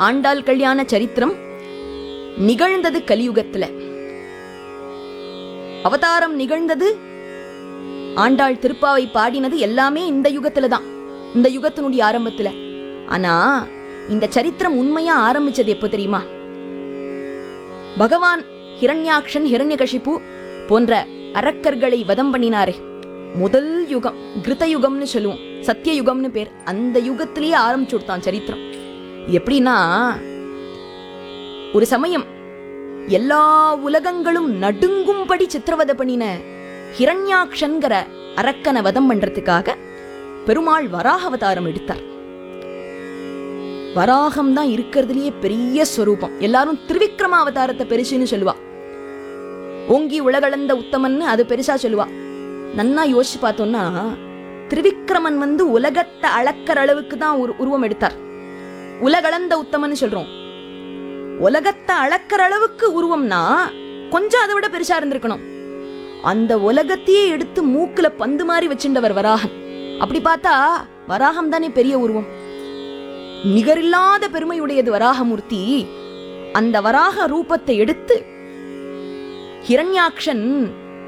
ஆண்டாள் கல்யாண சரித்திரம் நிகழ்ந்தது கலியுகத்துல அவதாரம் நிகழ்ந்தது ஆண்டாள் திருப்பாவை பாடினது எல்லாமே இந்த யுகத்துல தான் இந்த யுகத்தினுடைய ஆரம்பத்துல ஆனா இந்த சரித்திரம் உண்மையா ஆரம்பிச்சது எப்போ தெரியுமா பகவான் ஹிரண்யாக்ஷன் ஹிரண்யகசிப்பு போன்ற அரக்கர்களை வதம் பண்ணினாரே முதல் யுகம் கிருத யுகம்னு சொல்லுவோம் சத்திய யுகம்னு பேர் அந்த யுகத்திலேயே ஆரம்பிச்சு கொடுத்தான் சரித்திரம் எப்படின்னா ஒரு சமயம் எல்லா உலகங்களும் நடுங்கும்படி சித்திரவதை பண்ணின ஹிரண்யாக்ஷன்கிற அரக்கனை வதம் பண்றதுக்காக பெருமாள் வராக அவதாரம் எடுத்தார் வராகம் தான் இருக்கிறதுலயே பெரிய ஸ்வரூபம் எல்லாரும் திருவிக்ரம அவதாரத்தை பெருசுன்னு சொல்லுவா ஓங்கி உலகளந்த உத்தமன்னு அது பெருசா சொல்லுவா நன்னா யோசிச்சு பார்த்தோம்னா திருவிக்ரமன் வந்து உலகத்தை அளக்கிற அளவுக்கு தான் ஒரு உருவம் எடுத்தார் உலகளந்த உத்தமன்னு சொல்றோம் உலகத்தை அளக்கிற அளவுக்கு உருவம்னா கொஞ்சம் அதை விட பெருசா இருந்திருக்கணும் அந்த உலகத்தையே எடுத்து மூக்குல பந்து மாதிரி வச்சிருந்தவர் வராகம் அப்படி பார்த்தா வராகம் தானே பெரிய உருவம் நிகரில்லாத பெருமையுடையது வராகமூர்த்தி அந்த வராக ரூபத்தை எடுத்து ஹிரண்யாக்ஷன்